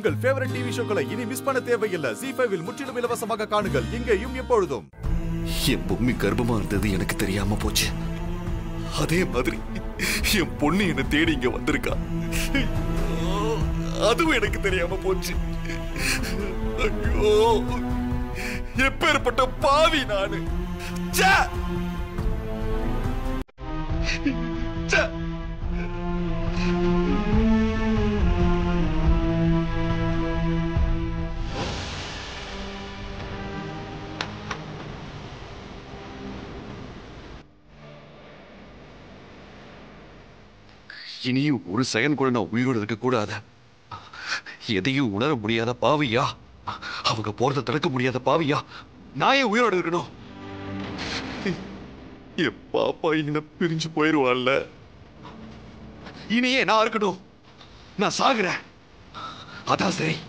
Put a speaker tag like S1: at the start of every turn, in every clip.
S1: உங்கள் favourite TV ஷோக்களை இனி miss பண்ண தேவையில்லை ஜி ஃபைவில் முற்றிலும் இலவசமாக காணுங்கள் இங்கேயும் எப்பொழுதும்
S2: என் பொம்மி கர்ப்பமா இருந்தது எனக்கு தெரியாம போச்சு அதே மாதிரி என் பொண்ணு என்ன தேடி இங்க வந்திருக்கா அதுவும் எனக்கு தெரியாம போச்சு ஐயோ எப்பேற்பட்ட பாவி நானு ச்சே! ச்சே! இனியும் ஒரு செகண்ட் கூட நான் உயிரோடு இருக்க கூடாது எதையும் உணர முடியாத பாவியா அவங்க போறத தடுக்க முடியாத பாவியா நான் ஏன் உயிரோடு இருக்கணும் என் பாப்பா என்ன பிரிஞ்சு போயிருவாள்ல இனியே நான் இருக்கணும் நான் சாகுறேன் அதான் சரி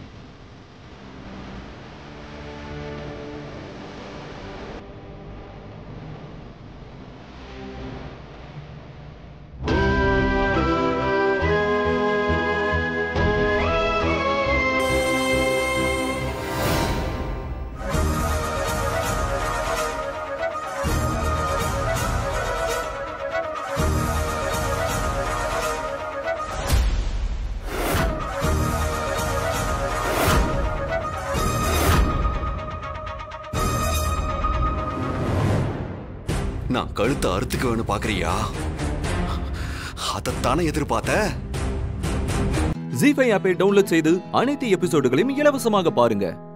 S2: நான் கழுத்தை அறுத்துக்க வேணும் பாக்குறியா அதைத்தானே எதிர்பார்த்த
S3: ஜி ஃபைவ் ஆப்பை டவுன்லோட் செய்து அனைத்து எபிசோடுகளையும் இலவசமாக பாருங்க